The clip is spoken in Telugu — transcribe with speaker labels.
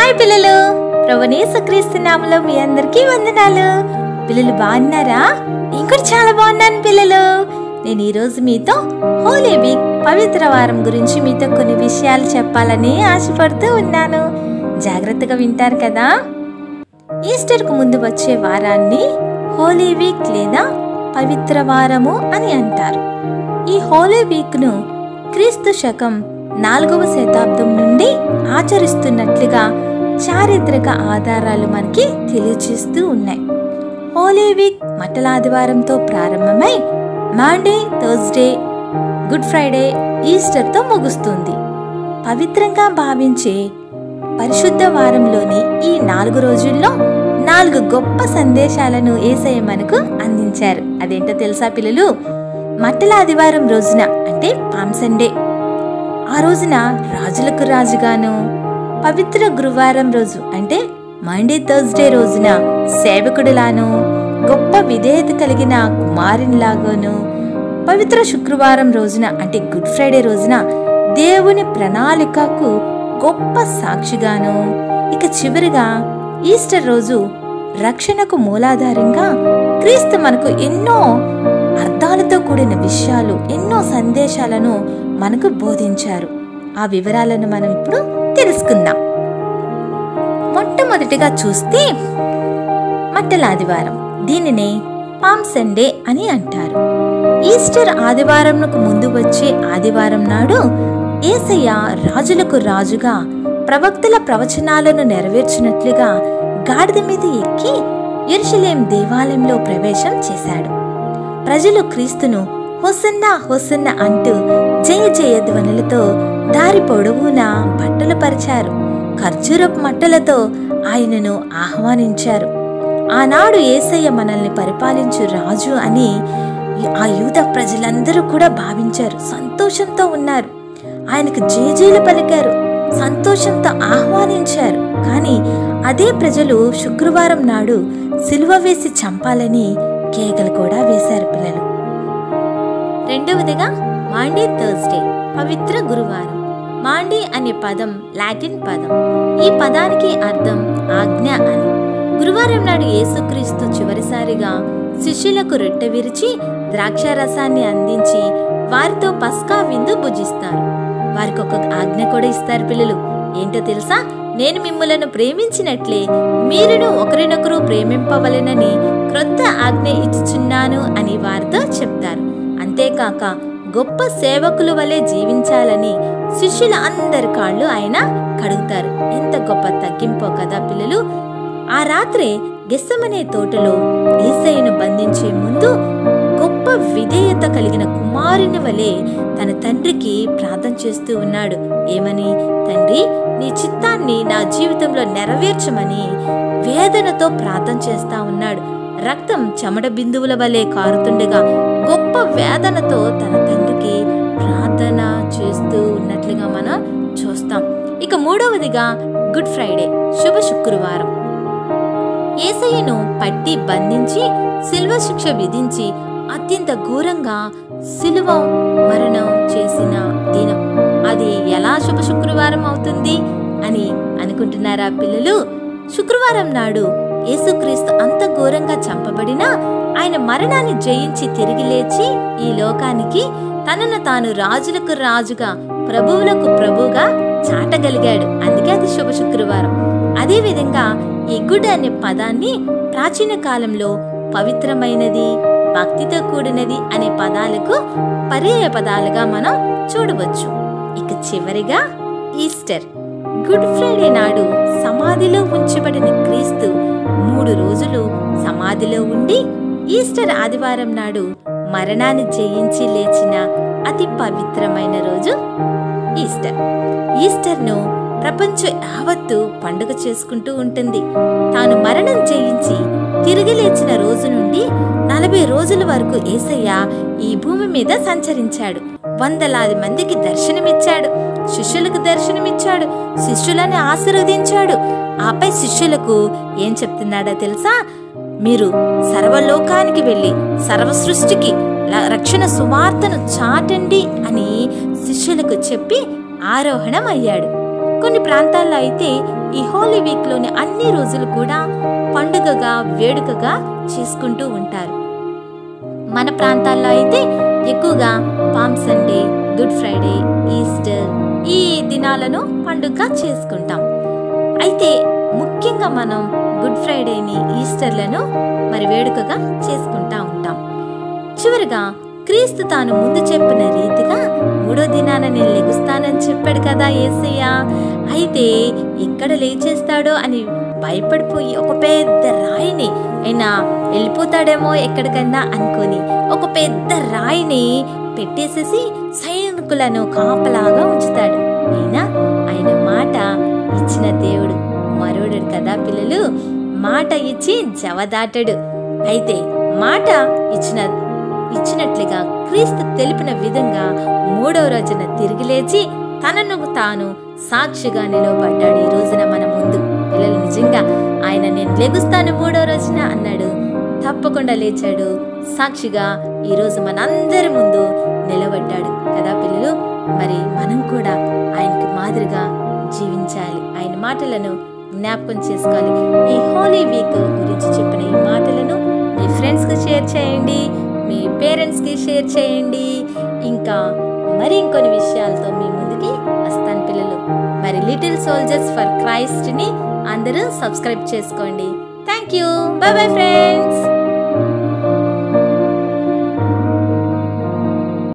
Speaker 1: హాయ్ పిల్లలు ప్రభునేసుక్రీస్తు నామలో మీ అందరికీ వందనాలు పిల్లలు బాగున్నారా నేను కూడా చాలా బాగున్నాను పిల్లలు నేను ఈరోజు మీతో హోలీ వీక్ పవిత్ర వారం గురించి మీతో కొన్ని విషయాలు చెప్పాలని ఆశపడుతూ ఉన్నాను జాగ్రత్తగా వింటారు కదా ఈస్టర్కు ముందు వచ్చే వారాన్ని హోలీ వీక్ లేదా పవిత్ర వారము అని అంటారు ఈ హోలీ వీక్ను క్రీస్తు శకం నాలుగవ శతాబ్దం నుండి ఆచరిస్తున్నట్లుగా చారిత్రక ఆధారాలు మనకి తెలియచేస్తూ ఉన్నాయి హోలీ వీక్ మట్టల ఆదివారంతో ప్రారంభమై మాండే థర్స్డే గుడ్ ఫ్రైడే ఈస్టర్తో ముగుస్తుంది పవిత్రంగా భావించే పరిశుద్ధ వారంలోని ఈ నాలుగు రోజుల్లో నాలుగు గొప్ప సందేశాలను ఏసయ్య మనకు అందించారు అదేంటో తెలుసా పిల్లలు మట్టల ఆదివారం రోజున అంటే పామ్ సండే ఆ రోజున రాజులకు రాజుగాను పవిత్ర గురువారం రోజు అంటే మండే థర్స్డే రోజున సేవకుడిలాను గొప్ప విధేయత కలిగిన కుమారునిలాగాను పవిత్ర శుక్రవారం రోజున అంటే గుడ్ ఫ్రైడే రోజున దేవుని ప్రణాళికకు గొప్ప సాక్షిగాను ఇక చివరిగా ఈస్టర్ రోజు రక్షణకు మూలాధారంగా క్రీస్తు మనకు ఎన్నో అర్థాలతో కూడిన విషయాలు ఎన్నో సందేశాలను మనకు బోధించారు ఆ వివరాలను మనం ఇప్పుడు తెలుసుకుందాం మొట్టమొదటిగా చూస్తే మట్టల ఆదివారం దీనినే పామ్ సండే అని అంటారు ఈస్టర్ ఆదివారంకు ముందు వచ్చే ఆదివారం నాడు ఏసయ్య రాజులకు రాజుగా ప్రవక్తల ప్రవచనాలను నెరవేర్చినట్లుగా గాడిద మీద ఎక్కి యెరూషలేం దేవాలయంలో ప్రవేశం చేశాడు ప్రజలు క్రీస్తును హొసన్నా హొసన్న అంటూ జయ జయ ధ్వనులతో దారి పొడవునా బట్టలు పరిచారు ఖర్జూరపు మట్టలతో ఆయనను ఆహ్వానించారు ఆనాడు ఏసయ్య మనల్ని పరిపాలించు రాజు అని ఆ యూద ప్రజలందరూ కూడా భావించారు సంతోషంతో ఉన్నారు ఆయనకు జేజేలు పలికారు సంతోషంతో ఆహ్వానించారు కానీ అదే ప్రజలు శుక్రవారం నాడు సిలువ వేసి చంపాలని కేకలు కూడా వేశారు పిల్లలు రెండవదిగా మాండే థర్స్డే పవిత్ర గురువారం మాండే అనే పదం లాటిన్ పదం ఈ పదానికి అర్థం ఆజ్ఞ అని గురువారం నాడు యేసుక్రీస్తు చివరిసారిగా శిష్యులకు రొట్టె విరిచి ద్రాక్షారసాన్ని అందించి వారితో పస్కా విందు భుజిస్తారు వారికి ఒక ఆజ్ఞ కూడా ఇస్తారు పిల్లలు ఏంటో తెలుసా నేను మిమ్ములను ప్రేమించినట్లే మీరును ఒకరినొకరు ప్రేమింపవలెనని క్రొత్త ఆజ్ఞ ఇచ్చుచున్నాను అని వారితో చెప్తారు అంతేకాక గొప్ప సేవకుల వలె జీవించాలని శిష్యుల అందరి కాళ్ళు ఆయన కడుగుతారు ఎంత గొప్ప తగ్గింపో కదా పిల్లలు ఆ రాత్రే గెస్సమనే తోటలో ఏసయ్యను బంధించే ముందు గొప్ప విధేయత కలిగిన కుమారుని వలె తన తండ్రికి ప్రార్థన చేస్తూ ఉన్నాడు ఏమని తండ్రి నీ చిత్తాన్ని నా జీవితంలో నెరవేర్చమని వేదనతో ప్రార్థన చేస్తా ఉన్నాడు రక్తం చెమట బిందువుల వలె కారుతుండగా గొప్ప వేదనతో తన తండ్రికి ప్రార్థన చేస్తూ ఉన్నట్లుగా మనం చూస్తాం ఇక మూడవదిగా గుడ్ ఫ్రైడే శుభ శుక్రవారం ఏసయ్యను పట్టి బంధించి శిల్వ శిక్ష విధించి అత్యంత ఘోరంగా సిలువ మరణం చేసిన దినం అది ఎలా శుభ శుక్రవారం అవుతుంది అని అనుకుంటున్నారా పిల్లలు శుక్రవారం నాడు యేసుక్రీస్తు అంత ఘోరంగా చంపబడినా ఆయన మరణాన్ని జయించి తిరిగి లేచి ఈ లోకానికి తనను తాను రాజులకు రాజుగా ప్రభువులకు ప్రభుగా చాటగలిగాడు అందుకే అది శుభ శుక్రవారం అదే విధంగా ఈ గుడ్ అనే పదాన్ని ప్రాచీన కాలంలో పవిత్రమైనది భక్తితో కూడినది అనే పదాలకు పర్యాయ పదాలుగా మనం చూడవచ్చు ఇక చివరిగా ఈస్టర్ గుడ్ ఫ్రైడే నాడు సమాధిలో ఉంచబడిన క్రీస్తు మూడు రోజులు సమాధిలో ఉండి ఈస్టర్ ఆదివారం నాడు మరణాన్ని జయించి లేచిన అతి పవిత్రమైన రోజు ఈస్టర్ ఈస్టర్ను ప్రపంచం యావత్తు పండుగ చేసుకుంటూ ఉంటుంది తాను మరణం జయించి తిరిగి లేచిన రోజు నుండి నలభై రోజుల వరకు ఏసయ్య ఈ భూమి మీద సంచరించాడు వందలాది మందికి దర్శనమిచ్చాడు శిష్యులకు దర్శనమిచ్చాడు శిష్యులని ఆశీర్వదించాడు ఆపై శిష్యులకు ఏం చెప్తున్నాడో తెలుసా మీరు సర్వలోకానికి వెళ్ళి సర్వ సృష్టికి ల- రక్షణ సువార్తను చాటండి అని శిష్యులకు చెప్పి ఆరోహణం అయ్యాడు కొన్ని ప్రాంతాల్లో అయితే ఈ హోలీ వీక్లోని అన్ని రోజులు కూడా పండుగగా వేడుకగా చేసుకుంటూ ఉంటారు మన ప్రాంతాల్లో అయితే ఎక్కువగా Palm Sunday Good Friday Easter ఈ దినాలను పండుగగా చేసుకుంటాం అయితే ముఖ్యంగా మనం గుడ్ ఫ్రైడేని ఈస్టర్లను మరి వేడుకగా చేసుకుంటా ఉంటాం చివరిగా క్రీస్తు తాను ముందు చెప్పిన రీతిగా మూడో దినాన నేను లెగుస్తానని చెప్పాడు కదా ఏసయ్య అయితే ఎక్కడ లేచేస్తాడో అని భయపడిపోయి ఒక పెద్ద రాయిని అయినా వెళ్ళిపోతాడేమో ఎక్కడికన్నా అనుకొని ఒక పెద్ద రాయిని పెట్టేసేసి సైనికులను కాపలాగా ఉంచుతాడు అయినా ఆయన మాట ఇచ్చిన దేవుడు మరోడు కదా పిల్లలు మాట ఇచ్చి జవదాటడు అయితే మాట ఇచ్చిన ఇచ్చినట్లుగా క్రీస్తు తెలిపిన విధంగా మూడవ రోజున తిరిగి లేచి తనను తాను సాక్షిగా నిలవబడ్డాడు ఈ రోజున మన ముందు పిల్లలు నిజంగా ఆయన నేను లెగుస్తాను మూడో రోజున అన్నాడు తప్పకుండా లేచాడు సాక్షిగా ఈ రోజు మనందరి ముందు నిలబడ్డాడు కదా పిల్లలు మరి మనం కూడా ఆయనకి మాదిరిగా జీవించాలి ఆయన మాటలను జ్ఞాపకం చేసుకోవాలి ఈ హోలీ వీక్ గురించి చెప్పిన ఈ మాటలను మీ ఫ్రెండ్స్కి షేర్ చేయండి మీ పేరెంట్స్కి షేర్ చేయండి ఇంకా మరి ఇంకొన్ని విషయాలతో మీ ముందుకి వస్తాను పిల్లలు మరి లిటిల్ సోల్జర్స్ ఫర్ క్రైస్ట్ని అందరూ సబ్స్క్రైబ్ చేసుకోండి thank you bye bye friends